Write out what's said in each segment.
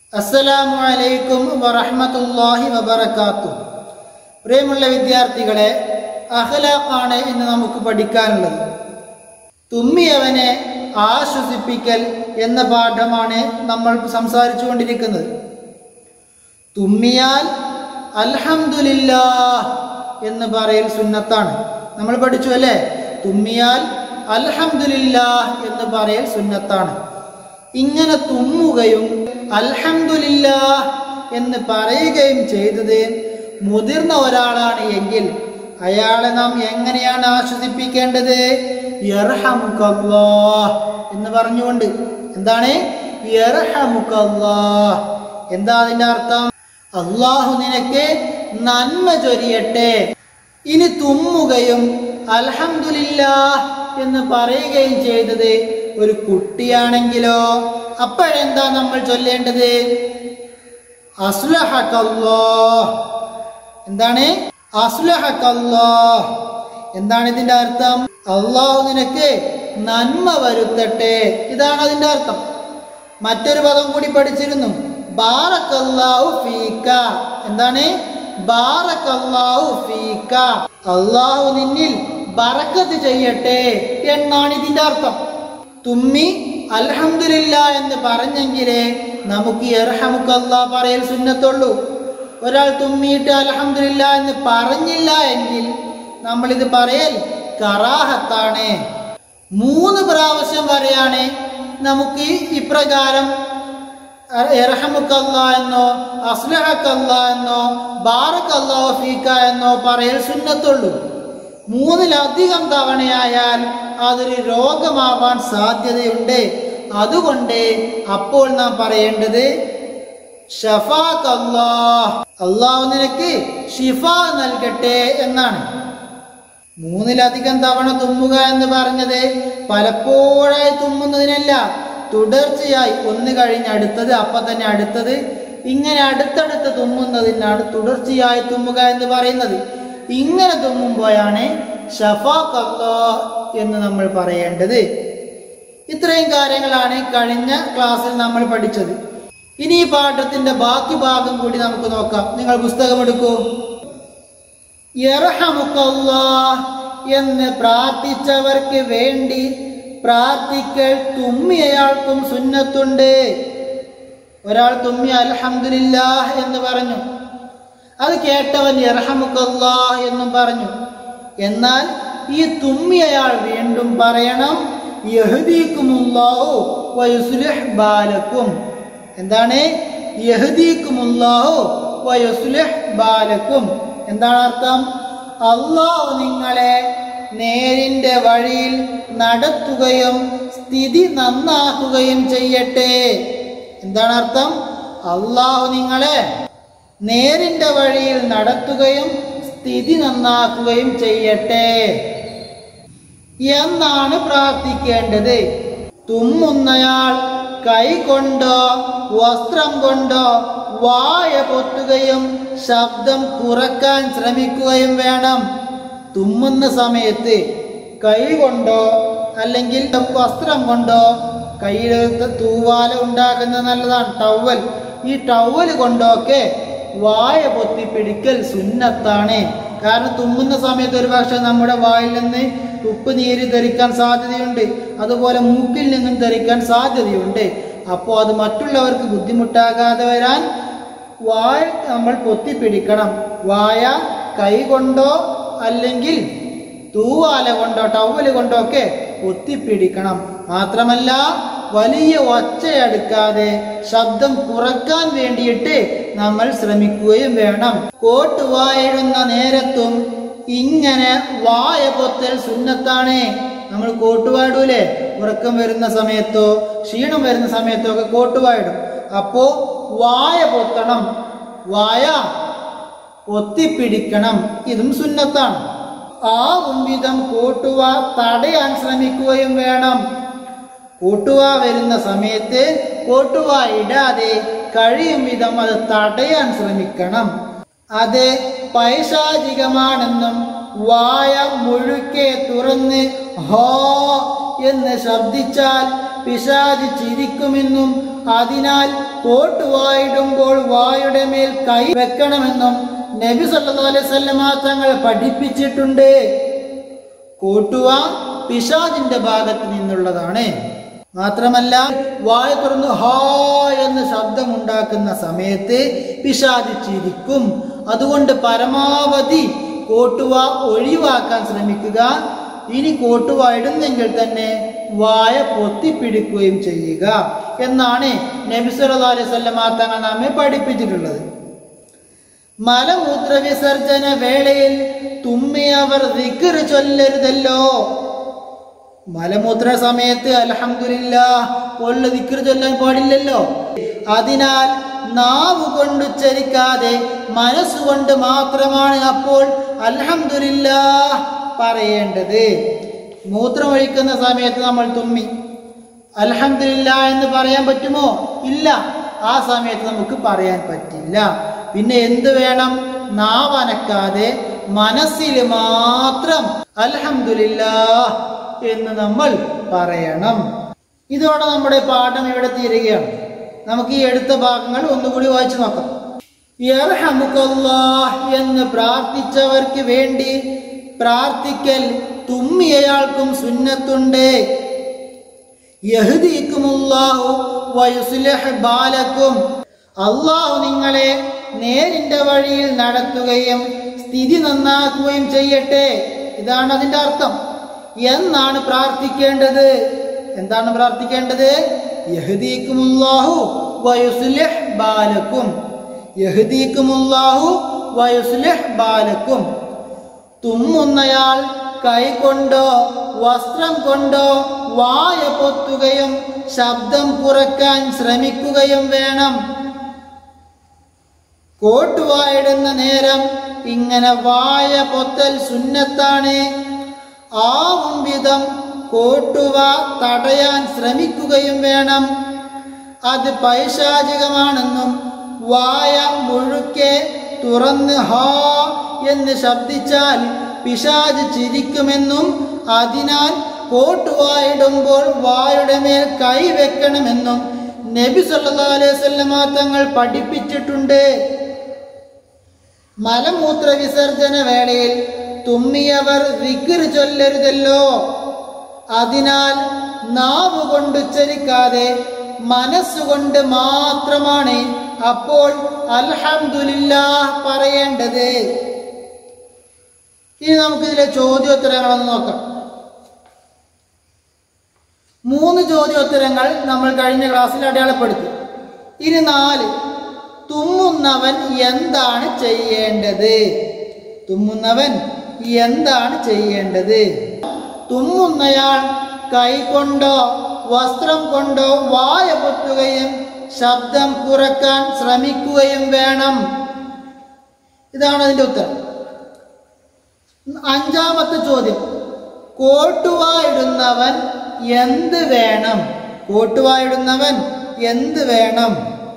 അസ്സലാമു അലൈക്കും വറഹ്മത്തുള്ളാഹി വബറകാത്തു പ്രിയമുള്ള വിദ്യാർത്ഥികളെ അഖലാഖാണ് ഇന്ന് നമുക്ക് പഠിക്കാനുള്ളത് തുമ്മിയവനെ ആശ്വസിപ്പിക്കൽ എന്ന പാഠമാണ് നമ്മൾ സംസാരിച്ചു കൊണ്ടിരിക്കുന്നത് തുമ്മിയാൽ അൽഹംദുലില്ലാ എന്ന് പറയൽ സുന്നത്താണ് നമ്മൾ പഠിച്ചു അല്ലേ തുമ്മിയാൽ അൽഹംദുലില്ലാ എന്ന് പറയൽ സുന്നത്താണ് ഇങ്ങനെ തുമ്മുകയും അൽഹംദുലില്ലാ എന്ന് പറയുകയും ചെയ്തത് മുതിർന്ന ഒരാളാണ് എങ്കിൽ അയാളെ നാം എങ്ങനെയാണ് ആശ്വസിപ്പിക്കേണ്ടത് യർഹമുക്കല്ലാഹ് എന്ന് പറഞ്ഞുകൊണ്ട് എന്താണ് യർഹമുക്കല്ലാഹ് എന്താ അതിന്റെ അർത്ഥം അള്ളാഹു നിനക്ക് നന്മ ചൊരിയട്ടെ ഇനി തുമ്മുകയും അൽഹംദുലില്ലാ എന്ന് പറയുകയും ചെയ്തത് ഒരു കുട്ടിയാണെങ്കിലോ അപ്പോഴെന്താ നമ്മൾ ചൊല്ലേണ്ടത് അസ്ലഹക്കല്ലോ എന്താണ് അസ്ലഹക്കല്ലോ എന്താണ് ഇതിന്റെ അർത്ഥം അള്ളാഹു നിനക്ക് നന്മ വരുത്തട്ടെ ഇതാണ് അതിന്റെ അർത്ഥം മറ്റൊരു പദം കൂടി പഠിച്ചിരുന്നു ബാറക്കല്ലാഹു ഫീക്ക എന്താണ് ബാറക്കല്ലാഹു ഫീക്ക അള്ളാഹു നിന്നിൽ ബറക്കത്ത് ചെയ്യട്ടെ എന്നാണ് ഇതിന്റെ അർത്ഥം തുമ്മി അൽഹംദുലില്ല എന്ന് പറഞ്ഞെങ്കിലേ നമുക്ക് എർഹമുക്കല്ലാ പറയൽ സുന്നത്തുള്ളൂ ഒരാൾ തുമ്മിയിട്ട് അൽഹംദുലില്ല എന്ന് പറഞ്ഞില്ല എങ്കിൽ നമ്മളിത് പറയൽ കറാഹത്താണ് മൂന്ന് പ്രാവശ്യം വരെയാണ് നമുക്ക് ഇപ്രകാരം എറഹമുക്കല്ല എന്നോ അസ്ലഹക്കല്ല എന്നോ ബാറക്കല്ലോ ഫീക്ക എന്നോ പറയൽ സുന്നത്തുള്ളൂ മൂന്നിലധികം തവണയായാൽ അതൊരു രോഗമാവാൻ സാധ്യതയുണ്ട് അതുകൊണ്ട് അപ്പോൾ നാം പറയേണ്ടത് ഷഫാഖ് അള്ളാഹു നിനക്ക് ഷിഫ നൽകട്ടെ എന്നാണ് മൂന്നിലധികം തവണ തുമ്മുക എന്ന് പറഞ്ഞത് പലപ്പോഴായി തുമ്മുന്നതിനല്ല തുടർച്ചയായി ഒന്ന് കഴിഞ്ഞ് അടുത്തത് അപ്പൊ തന്നെ അടുത്തത് ഇങ്ങനെ അടുത്തടുത്ത് തുമ്മുന്നതിനാണ് തുടർച്ചയായി തുമ്മുക എന്ന് പറയുന്നത് ഇങ്ങനെ തുമ്മുമ്പോഴാണ് ഷഫാഖ് എന്ന് നമ്മൾ പറയേണ്ടത് ഇത്രയും കാര്യങ്ങളാണ് കഴിഞ്ഞ ക്ലാസ്സിൽ നമ്മൾ പഠിച്ചത് ഇനി ഈ പാഠത്തിന്റെ ബാക്കി ഭാഗം കൂടി നമുക്ക് നോക്കാം നിങ്ങൾ പുസ്തകം എടുക്കൂ യർഹമുക്കല്ലാഹ് എന്ന് പ്രാർത്ഥിച്ചവർക്ക് വേണ്ടി പ്രാർത്ഥിക്കൽ തുമ്മിയയാൾക്കും സുന്നത്തുണ്ട് ഒരാൾ തുമ്മി അൽഹംദുലില്ലാ എന്ന് പറഞ്ഞു അത് കേട്ടവൻ യർഹമുക്കല്ലാ എന്നും പറഞ്ഞു എന്നാൽ ഈ തുമ്മിയയാൾ വീണ്ടും പറയണം യഹ്ദീക്കുമുല്ലാഹു വയുസ്ലിഹ് ബാലക്കും എന്താണ് യഹ്ദീക്കുമുല്ലാഹു വയുസ്ലിഹ് ബാലക്കും എന്താണ് അർത്ഥം അള്ളാഹു നിങ്ങളെ നേരിന്റെ വഴിയിൽ നടത്തുകയും സ്ഥിതി നന്നാക്കുകയും ചെയ്യട്ടെ എന്താണ് അർത്ഥം അള്ളാഹു നിങ്ങളെ നേരിന്റെ വഴിയിൽ നടത്തുകയും സ്ഥിതി നന്നാക്കുകയും ചെയ്യട്ടെ എന്നാണ് പ്രാർത്ഥിക്കേണ്ടത് തുമ്മുന്നയാൾ കൈ കൊണ്ടോ വസ്ത്രം കൊണ്ടോ വായ പൊത്തുകയും ശബ്ദം കുറക്കാൻ ശ്രമിക്കുകയും വേണം തുമ്മുന്ന സമയത്ത് കൈ കൊണ്ടോ അല്ലെങ്കിൽ വസ്ത്രം കൊണ്ടോ കയ്യിൽ തൂവാല ഉണ്ടാക്കുന്നത് നല്ലതാണ് ടവൽ ഈ ടവൽ കൊണ്ടൊക്കെ വായ പൊത്തി പിടിക്കൽ സുന്നത്താണ് കാരണം തുമ്മുന്ന സമയത്ത് ഒരുപക്ഷെ നമ്മുടെ വായിൽ നിന്ന് ഉപ്പ് നീര് ധരിക്കാൻ സാധ്യതയുണ്ട് അതുപോലെ മൂക്കിൽ നിന്നും ധരിക്കാൻ സാധ്യതയുണ്ട് അപ്പോൾ അത് മറ്റുള്ളവർക്ക് ബുദ്ധിമുട്ടാകാതെ വരാൻ വായ നമ്മൾ പൊത്തിപ്പിടിക്കണം വായ കൈ കൊണ്ടോ അല്ലെങ്കിൽ തൂവാല കൊണ്ടോ ടവല് കൊണ്ടോ ഒക്കെ പൊത്തിപ്പിടിക്കണം മാത്രമല്ല വലിയ ഒച്ചയെടുക്കാതെ ശബ്ദം കുറക്കാൻ വേണ്ടിയിട്ട് നമ്മൾ ശ്രമിക്കുകയും വേണം കോട്ട് വായിടുന്ന നേരത്തും ഇങ്ങനെ വായ പൊത്തൽ സുന്നത്താണ് നമ്മൾ കോട്ടുവായിടൂലേ ഉറക്കം വരുന്ന സമയത്തോ ക്ഷീണം വരുന്ന സമയത്തോ ഒക്കെ കോട്ടുവായിടും അപ്പോ വായ പൊത്തണം വായ ഒത്തിപ്പിടിക്കണം ഇതും സുന്നത്താണ് ആവും വിധം കൂട്ടുവ തടയാൻ ശ്രമിക്കുകയും വേണം കൂട്ടുവ വരുന്ന സമയത്ത് കൂട്ടുവ ഇടാതെ കഴിയും വിധം അത് തടയാൻ ശ്രമിക്കണം അത് പൈശാചികമാണെന്നും വായ മുഴുക്കെ തുറന്ന് ഹോ എന്ന് ശബ്ദിച്ചാൽ പിശാചി ചിരിക്കുമെന്നും അതിനാൽ കോട്ടുവായിടുമ്പോൾ വായുടെ മേൽ കൈ വെക്കണമെന്നും നബി സല്ലല്ലാഹു അലൈഹി വസല്ലമ തങ്ങൾ പഠിപ്പിച്ചിട്ടുണ്ട് കോട്ടുവ പിശാദിന്റെ ഭാഗത്ത് നിന്നുള്ളതാണ് മാത്രമല്ല വായ തുറന്ന് ഹാ എന്ന് ശബ്ദമുണ്ടാക്കുന്ന സമയത്ത് പിശാദ് ചിരിക്കും അതുകൊണ്ട് പരമാവധി കോട്ടുവ ഒഴിവാക്കാൻ ശ്രമിക്കുക ഇനി കോട്ടുവ ഇടുന്നെങ്കിൽ തന്നെ വായ പൊത്തിപ്പിടിക്കുകയും ചെയ്യുക എന്നാണ് നബി സല്ലല്ലാഹു അലൈഹി വസല്ലമ തങ്ങൾ നമ്മെ പഠിപ്പിച്ചിട്ടുള്ളത് മലമൂത്ര വിസർജന വേളയിൽ തുമ്മിയവർ ദിക്ർ ചൊല്ലരുതല്ലോ മലമൂത്ര സമയത്ത് അൽഹംദുലില്ല പോലുള്ള ദിക്ർ ചൊല്ലാൻ പാടില്ലല്ലോ അതിനാൽ നാവ് കൊണ്ട് ഉച്ചരിക്കാതെ മനസ്സുകൊണ്ട് മാത്രമാണ് അപ്പോൾ അൽഹംദുലില്ല പറയേണ്ടത് മൂത്രമൊഴിക്കുന്ന സമയത്ത് നമ്മൾ തുമ്മി അൽഹംദുലില്ല എന്ന് പറയാൻ പറ്റുമോ ഇല്ല ആ സമയത്ത് നമുക്ക് പറയാൻ പറ്റില്ല പിന്നെ എന്ത് വേണം നാവനക്കാതെ മനസ്സിൽ മാത്രം അൽഹംദുലില്ല എന്ന് നമ്മൾ പറയണം ഇതോടെ നമ്മുടെ പാഠം ഇവിടെ തീരുകയാണ് നമുക്ക് ഈ എടുത്ത ഭാഗങ്ങൾ ഒന്നുകൂടി വായിച്ചു നോക്കാം യർഹമുക്കല്ലാഹ് എന്ന് പ്രാർത്ഥിച്ചവർക്ക് വേണ്ടി പ്രാർത്ഥിക്കൽ തുമ്മിയയാൾക്കും സുന്നത്തുണ്ട് യഹ്ദീക്കുമുല്ലാഹു വയുസ്ലിഹ് ബാലക്കും അള്ളാഹു നിങ്ങളെ നേരിന്റെ വഴിയിൽ നടത്തുകയും സ്ഥിതി നന്നാക്കുകയും ചെയ്യട്ടെ ഇതാണ് അതിന്റെ അർത്ഥം എന്നാണ് പ്രാർത്ഥിക്കേണ്ടത് എന്താണ് പ്രാർത്ഥിക്കേണ്ടത് യഹ്ദീക്കുമുല്ലാഹു വയുസ്ലിഹ് ബാലക്കും യഹ്ദീക്കുമുല്ലാഹു വയുസ്ലിഹ് ബാലക്കും തുമ്മുന്നയാൾ കൈകൊണ്ടോ വസ്ത്രം കൊണ്ടോ വായ പൊത്തുകയും ശബ്ദം കുറയ്ക്കാൻ ശ്രമിക്കുകയും വേണം കോട്ടുവായിടുന്ന നേരം ഇങ്ങനെ വായ പൊത്തൽ സുന്നത്താണ് ആവും വിധം കോട്ടുവ തടയാൻ ശ്രമിക്കുകയും വേണം അത് പൈശാചികമാണെന്നും വായ മുഴുക്കെ തുറന്ന് ഹാ എന്ന് ശബ്ദിച്ചാൽ പിശാജ് ചിരിക്കുമെന്നും അതിനാൽ കോട്ടുവായിടുമ്പോൾ വായുടെ മേൽ കൈ വെക്കണമെന്നും നബി സല്ലല്ലാഹു അലൈഹി വസല്ലമ തങ്ങൾ പഠിപ്പിച്ചിട്ടുണ്ട് മലമൂത്ര വിസർജന വേളയിൽ തുമ്മിയവർ വിക്ർ ചൊല്ലരുതല്ലോ അതിനാൽ നാവ് കൊണ്ട് ഉച്ചരിക്കാതെ മനസ്സുകൊണ്ട് മാത്രമാണ് അപ്പോൾ അൽഹംദുലില്ലാ പറയേണ്ടത് ഇനി നമുക്കിതിലെ ചോദ്യോത്തരങ്ങളൊന്ന് നോക്കാം മൂന്ന് ചോദ്യോത്തരങ്ങൾ നമ്മൾ കഴിഞ്ഞ ക്ലാസ്സിൽ അടയാളപ്പെടുത്തി ഇനി നാല് തുമ്മുന്നവൻ എന്താണ് ചെയ്യേണ്ടത് തുമ്മുന്നവൻ എന്താണ് ചെയ്യേണ്ടത് തുമ്മുന്നയാൾ കൈകൊണ്ടോ വസ്ത്രം കൊണ്ടോ വായ പൊത്തുകയും ശബ്ദം കുറക്കാൻ ശ്രമിക്കുകയും വേണം ഇതാണ് അതിന്റെ ഉത്തരം അഞ്ചാമത്തെ ചോദ്യം കോട്ടുവായിടുന്നവൻ എന്ത് വേണം കോട്ടുവായിടുന്നവൻ എന്ത് വേണം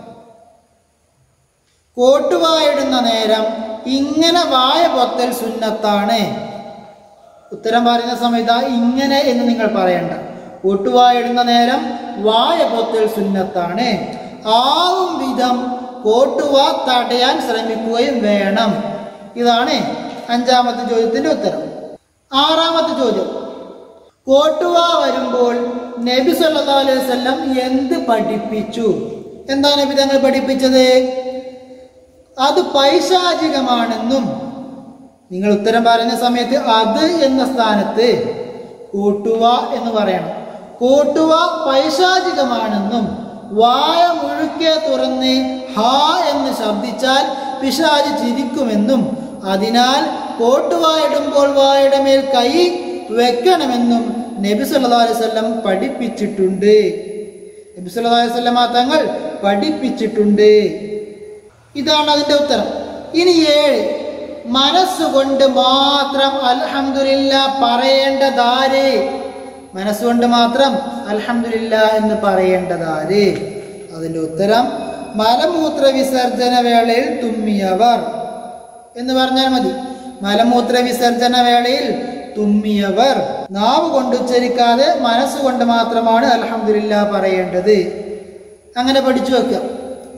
കോട്ടുവായിടുന്ന നേരം ഇങ്ങനെ വായ പൊത്തൽ സുന്നത്താണ് ഉത്തരം പറയുന്ന സമയത്ത് ആ ഇങ്ങനെ എന്ന് നിങ്ങൾ പറയണ്ട കോട്ടുവായിടുന്ന നേരം വായ പൊത്തൽ സുന്നത്താണ് ആവും വിധം കോട്ടുവ തടയാൻ ശ്രമിക്കുകയും വേണം ഇതാണ് അഞ്ചാമത്തെ ചോദ്യത്തിന്റെ ഉത്തരം ആറാമത്തെ ചോദ്യം കോട്ടുവ വരുമ്പോൾ നബി സല്ലല്ലാഹു അലൈഹി വസല്ലം എന്ത് പഠിപ്പിച്ചു എന്താ നബി തങ്ങൾ പഠിപ്പിച്ചത് അത് പൈശാചികമാണെന്നും നിങ്ങൾ ഉത്തരം പറയുന്ന സമയത്ത് അത് എന്ന സ്ഥാനത്ത് കൂട്ടുവ എന്ന് പറയണം കൂട്ടുവ പൈശാചികമാണെന്നും വായ മുഴുക്കെ തുറന്ന് ഹാ എന്ന് ശബ്ദിച്ചാൽ പിശാച് ചിരിക്കുമെന്നും അതിനാൽ കോട്ടുവായിടുമ്പോൾ വായുടെ മേൽ കൈ വെക്കണമെന്നും നബി സല്ലല്ലാഹു അലൈഹി വസല്ലം പഠിപ്പിച്ചിട്ടുണ്ട് നബി സല്ലല്ലാഹു അലൈഹി വസല്ലമ തങ്ങൾ പഠിപ്പിച്ചിട്ടുണ്ട് ഇതാണ് അതിന്റെ ഉത്തരം ഇനി ഏഴ് മനസ്സുകൊണ്ട് മാത്രം അൽഹംദുലില്ല പറയേണ്ടതാര് മനസ്സുകൊണ്ട് മാത്രം അൽഹംദുലില്ല എന്ന് പറയേണ്ടതാര് അതിന്റെ ഉത്തരം മലമൂത്ര വിസർജന വേളയിൽ തുമ്മിയവർ എന്ന് പറഞ്ഞാൽ മതി മലമൂത്ര വിസർജന വേളയിൽ തുമ്മിയവർ നാവ് കൊണ്ട് ഉച്ചരിക്കാതെ മനസ്സുകൊണ്ട് മാത്രമാണ് അൽഹംദുലില്ല പറയേണ്ടത് അങ്ങനെ പഠിച്ചു വെക്കുക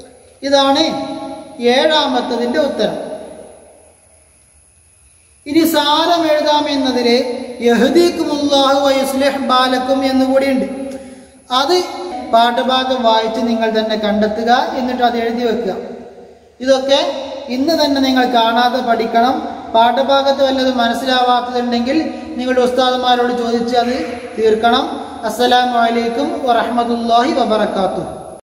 ഇതാണ് ഏഴാമത്തതിൻ്റെ ഉത്തരം ഇനി സാരം എഴുതാമെന്നതില് യഹദീക്കുമുല്ലാഹു വയുസ്ലിഹ് ബാലക്കും എന്നുകൂടിയുണ്ട് അത് പാഠഭാഗം വായിച്ച് നിങ്ങൾ തന്നെ കണ്ടെത്തുക എന്നിട്ട് അത് എഴുതി വെക്കുക ഇതൊക്കെ ഇന്ന് തന്നെ നിങ്ങൾ കാണാതെ പഠിക്കണം പാഠഭാഗത്ത് വല്ലതും മനസ്സിലാവാത്തതുണ്ടെങ്കിൽ നിങ്ങളുടെ ഉസ്താദന്മാരോട് ചോദിച്ച് അത് തീർക്കണം അസ്സലാമു അലൈക്കും വറഹ്മത്തുള്ളാഹി വബറകാതുഹു